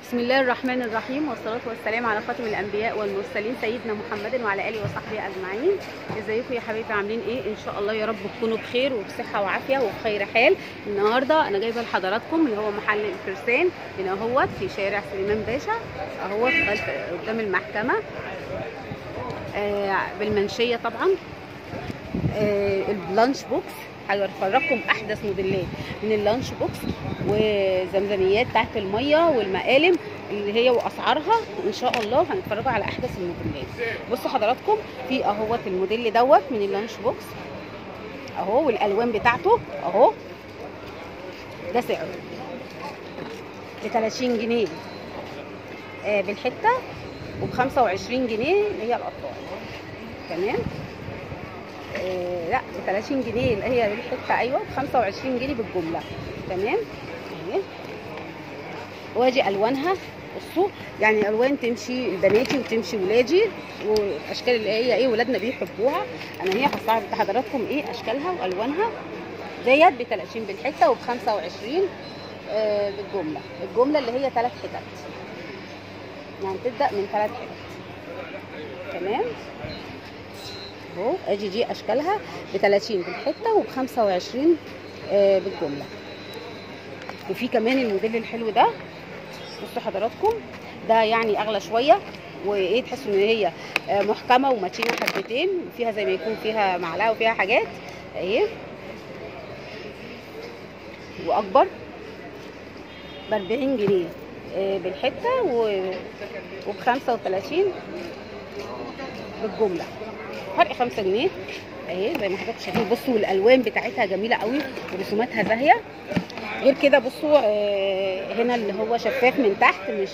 بسم الله الرحمن الرحيم والصلاة والسلام على خاتم الأنبياء والمرسلين سيدنا محمد وعلى آله وصحبه أجمعين ازيكم يا حبايبي عاملين ايه ان شاء الله يا رب تكونوا بخير وبصحة وعافية وبخير حال النهاردة أنا جايبة لحضراتكم اللي هو محل الفرسان هنا اهوت في شارع سليمان باشا اهوت خلف قدام المحكمة آه بالمنشية طبعا آه البلانش بوكس هفرجكم احدث موديلات من اللانش بوكس وزمزميات تحت الميه والمقالم اللي هي واسعارها ان شاء الله هنتفرجوا على احدث الموديلات بصوا حضراتكم في اهوت الموديل دوت من اللانش بوكس اهو والالوان بتاعته اهو ده سعره ب 30 جنيه آه بالحته وب 25 جنيه اللي هي القطاع تمام آه لا ب 30 جنيه اللي هي بالحته ايوه ب 25 جنيه بالجمله تمام اهي وادي الوانها بصوا يعني الوان تمشي بناتي وتمشي ولادي واشكال اللي هي ايه ولادنا بيحبوها انا هي هستعرض لحضراتكم ايه اشكالها والوانها ديت ب 30 بالحته وب 25 آه بالجمله الجمله اللي هي ثلاث حتت يعني تبدا من ثلاث حتت تمام اهو ادي دي اشكالها ب 30 بالحته وب 25 آه بالجمله وفي كمان الموديل الحلو ده بصوا حضراتكم ده يعني اغلى شويه وايه تحسوا ان هي آه محكمه ومتينه حبتين وفيها زي ما يكون فيها معلقه وفيها حاجات اهي واكبر ب 40 جنيه آه بالحته وب 35 بالجمله فرق 5 جنيه اهي زي ما حضراتكم شايفين بصوا الالوان بتاعتها جميله قوي ورسوماتها زاهيه غير كده بصوا آه هنا اللي هو شفاف من تحت مش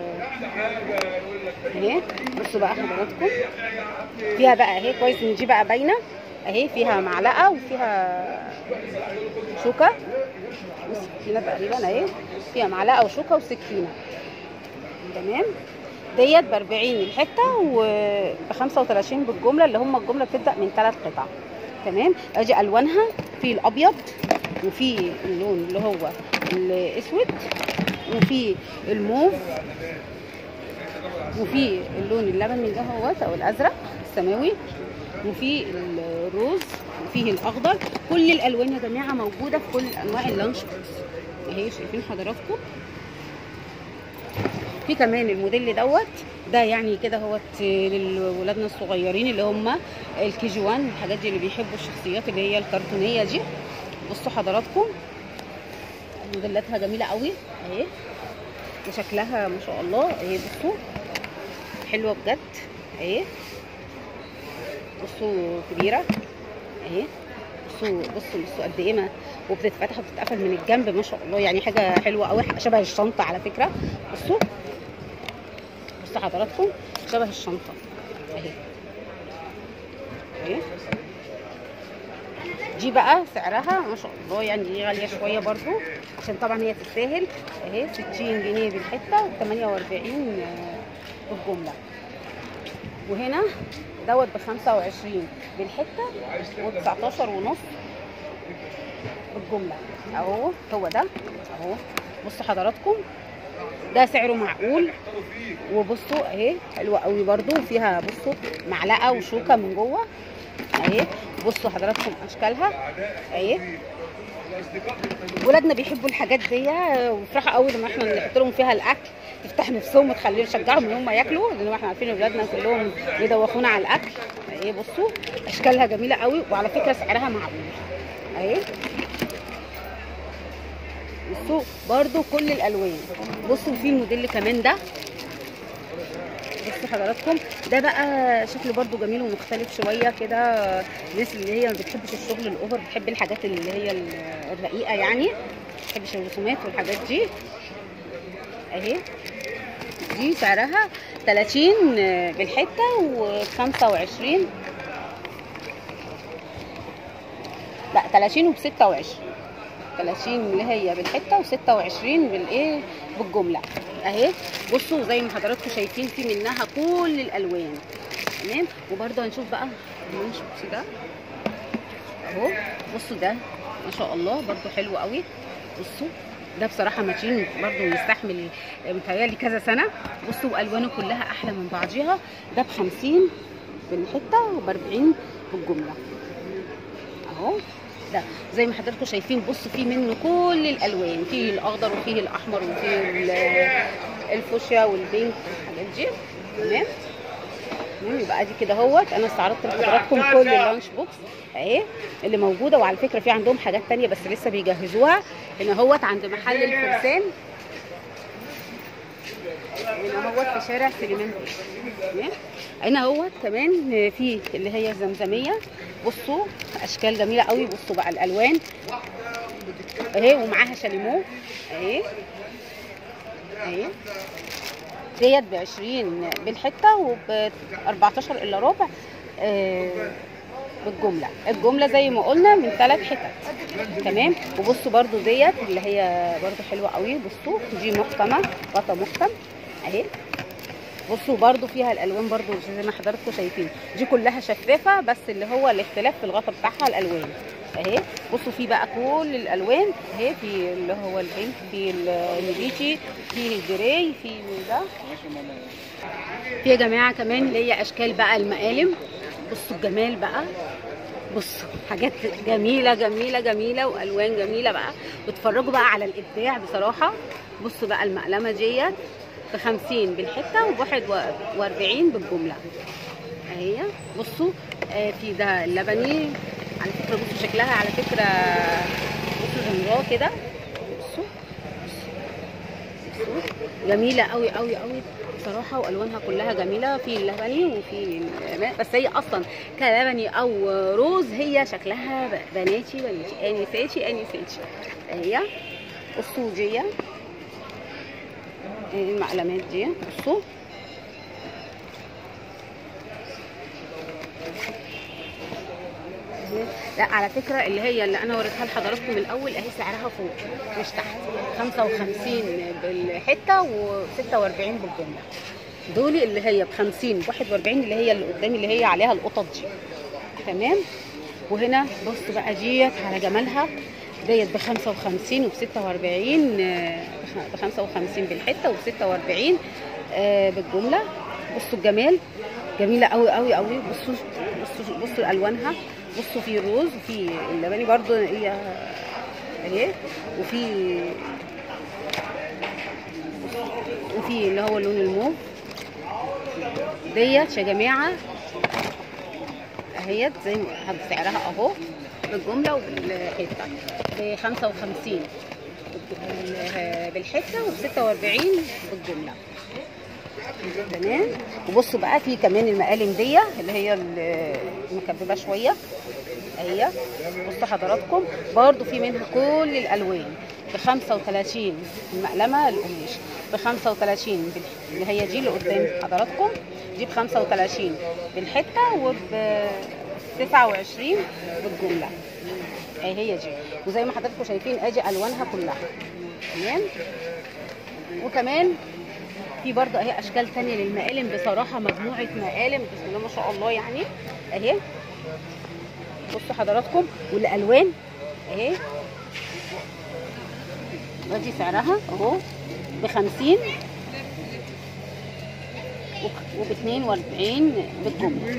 اهي بصوا بقى حضراتكم فيها بقى اهي كويس ان دي بقى باينه اهي فيها معلقه وفيها شوكه وسكينه تقريبا اهي فيها معلقه وشوكه وسكينه تمام ديت ب 40 الحته وب 35 بالجمله اللي هم الجمله بتبدا من ثلاث قطع تمام ادي الوانها في الابيض وفي اللون اللي هو الاسود وفي الموف وفي اللون اللبني ده هو او الازرق السماوي وفي الروز وفيه الاخضر كل الالوان يا جماعه موجوده في كل انواع اللانش بوكس اهي شايفين حضراتكم في كمان الموديل دوت ده يعني كده هو لولادنا الصغيرين اللي هم الكي جي 1 الحاجات دي اللي بيحبوا الشخصيات اللي هي الكرتونيه دي بصوا حضراتكم موديلاتها جميله قوي اهي وشكلها ما شاء الله اهي بصوا حلوه بجد اهي بصوا كبيره اهي بصوا بصوا بصوا قد ايه ما وبتتفتح وبتتقفل من الجنب ما شاء الله يعني حاجه حلوه قوي شبه الشنطه على فكره بصوا بصوا حضراتكم شبه الشنطه اهي اهي دي بقى سعرها ما شاء الله يعني دي غاليه شويه برضو عشان طبعا هي تستاهل اهي 60 جنيه بالحته و 48 بالجمله وهنا دوت ب 25 بالحته و 19 ونص بالجمله اهو هو ده اهو بصوا حضراتكم ده سعره معقول وبصوا اهي حلوه قوي برده وفيها بصوا معلقه وشوكه من جوه اهي بصوا حضراتكم اشكالها اهي ولادنا بيحبوا الحاجات دي ويفرحوا قوي لما احنا نحط لهم فيها الاكل تفتح نفسهم وتخليهم يشجعهم ان هم ياكلوا لان احنا عارفين اولادنا كلهم يدوخونا على الاكل اهي بصوا اشكالها جميله قوي وعلى فكره سعرها معقول اهي بصوا برده كل الالوان بصوا في الموديل كمان ده بصوا حضراتكم ده بقى شكله برده جميل ومختلف شويه كده الناس اللي هي ما بتحبش الشغل الاوفر بتحب الحاجات اللي هي الرقيقه يعني ما بتحبش الرسومات والحاجات دي اهي دي سعرها 30 بالحته و 25 لا 30 وب 26 30 اللي هي بالحته و26 بالايه بالجمله اهي بصوا زي ما حضراتكم شايفين في منها كل الالوان تمام وبرده هنشوف بقى المانش بوكس ده اهو بصوا ده ما شاء الله برده حلو قوي بصوا ده بصراحه ماشين برضو يستحمل متهيألي كذا سنه بصوا الوانه كلها احلى من بعضيها ده ب 50 بالحته وب 40 بالجمله اهو ده زي ما حضراتكم شايفين بصوا فيه منه كل الالوان فيه الاخضر وفيه الاحمر وفيه ال- الفوشيا والبينك والحاجات دي تمام تمام يبقى ادي كده اهوت انا استعرضت لحضراتكم كل اللانش بوكس اهي اللي موجوده وعلى فكره في عندهم حاجات تانية بس لسه بيجهزوها هنا اهوت عند محل الفرسان هنا اهوت في شارع سليمان بيه تمام هنا اهوت كمان في اللي هي الزمزميه بصوا اشكال جميله قوي بصوا بقى الالوان اهي ومعاها شاليمو اهي اهي ديت ب 20 بالحته وب 14 الا ربع آه، بالجمله الجمله زي ما قلنا من ثلاث حتت تمام وبصوا برضو ديت اللي هي برضو حلوه قوي بصوا دي محكمه غطا محكم اهي بصوا برضو فيها الالوان برضو زي ما حضراتكم شايفين دي كلها شفافه بس اللي هو الاختلاف في الغطا بتاعها الالوان اهي بصوا في بقى كل الالوان اهي في اللي هو البينك في النبيتي في الجراي في ده في يا جماعه كمان اللي هي اشكال بقى المقالم بصوا الجمال بقى بصوا حاجات جميله جميله جميله والوان جميله بقى بتفرجوا بقى على الابداع بصراحه بصوا بقى المقلمه ديت ب 50 بالحته وب 41 بالجمله اهي بصوا آه في ده اللبني على فكره بصوا شكلها على فكره بصوا زمراه كده بصوا بصوا جميله قوي قوي قوي بصراحه والوانها كلها جميله في اللبني وفي ال- بس هي اصلا كلبني او روز هي شكلها ب- بناتي بناتي انساتي انساتي هي بصوا دي المقلمات دي بصوا لا على فكره اللي هي اللي انا وريتها لحضراتكم الاول اهي سعرها فوق مش تحت 55 بالحته و46 بالجمله دول اللي هي ب 50 ب 41 اللي هي اللي قدامي اللي هي عليها القطط دي تمام وهنا بص بقى ديت على جمالها ديت ب 55 وب 46 ب 55 بالحته وب 46 آه، بالجمله بصوا الجمال جميله قوي قوي قوي بصوا بصوا بصوا الوانها بصوا في روز وفي اللبني برضو هي اهي وفي وفي اللي هو اللون الموف ديت يا جماعه اهيت زي ما سعرها اهو بالجمله وبالحته ب 55 بالحته وب 46 بالجمله تمام وبصوا بقى في كمان المقالم دي اللي هي المكببه شويه اهي بصوا حضراتكم برضو في منها كل الالوان ب 35 المقلمه القماش ب 35 بال- اللي هي دي اللي قدام حضراتكم دي ب 35 بالحته وب 29 بالجمله اهي هي دي وزي ما حضراتكم شايفين ادي الوانها كلها تمام وكمان في برضه اهي اشكال تانية للمقالم بصراحه مجموعه مقالم بسم الله ما شاء الله يعني اهي بصوا حضراتكم والالوان اهي ادي سعرها اهو ب 50 وب 42 بالجمله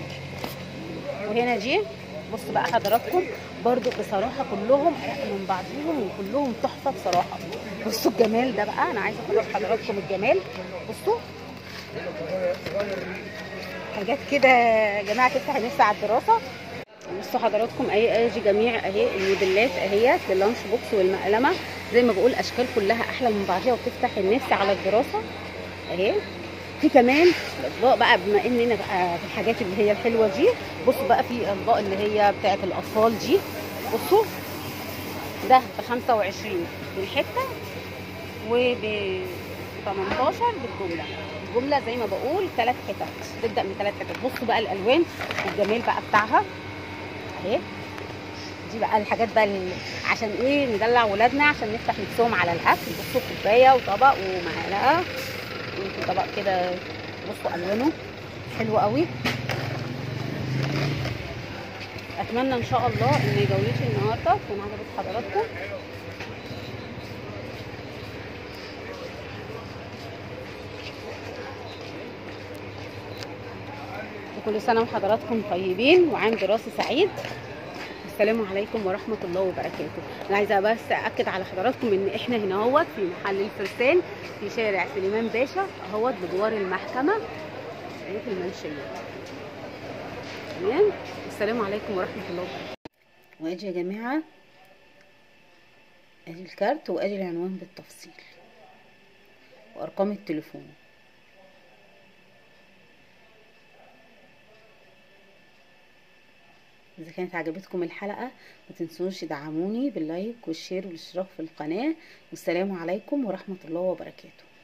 وهنا دي بص بقى حضراتكم برضو بصراحه كلهم من بعضهم وكلهم تحفه بصراحه بصوا الجمال ده بقى انا عايزه اقول لحضراتكم الجمال بصوا حاجات كده يا جماعه تفتح النفس على الدراسه بصوا حضراتكم اهي ادي جميع اهي الموديلات اهيت لللانش بوكس والمقلمه زي ما بقول اشكال كلها احلى من بعضها وبتفتح النفس على الدراسه اهي في كمان الاطباق بقى بما اننا بقى في الحاجات اللي هي الحلوه دي بصوا بقى في اطباق اللي هي بتاعه الاطفال دي بصوا ده ب 25 بالحته وب 18 بالجمله الجمله زي ما بقول ثلاث حتت تبدا من ثلاث حتت بصوا بقى الالوان والجمال بقى بتاعها اهي دي بقى الحاجات بقى اللي عشان ايه ندلع ولادنا عشان نفتح نفسهم على الاكل بصوا كوبايه وطبق ومعلقه وفي طبق كده بصوا الوانه حلو قوي اتمنى ان شاء الله ان جولتي النهارده تكون عجبت حضراتكم كل سنه وحضراتكم طيبين وعام دراسي سعيد السلام عليكم ورحمه الله وبركاته انا عايزه بس اكد على حضراتكم ان احنا هنا اهوت في محل الفرسان في شارع سليمان باشا اهوت بجوار المحكمه في المنشيه تمام السلام عليكم ورحمه الله وبركاته واجي يا جماعه ادي الكارت وادي العنوان بالتفصيل وارقام التليفون اذا كانت عجبتكم الحلقه ما تنسوش تدعموني باللايك والشير والاشتراك في القناه والسلام عليكم ورحمه الله وبركاته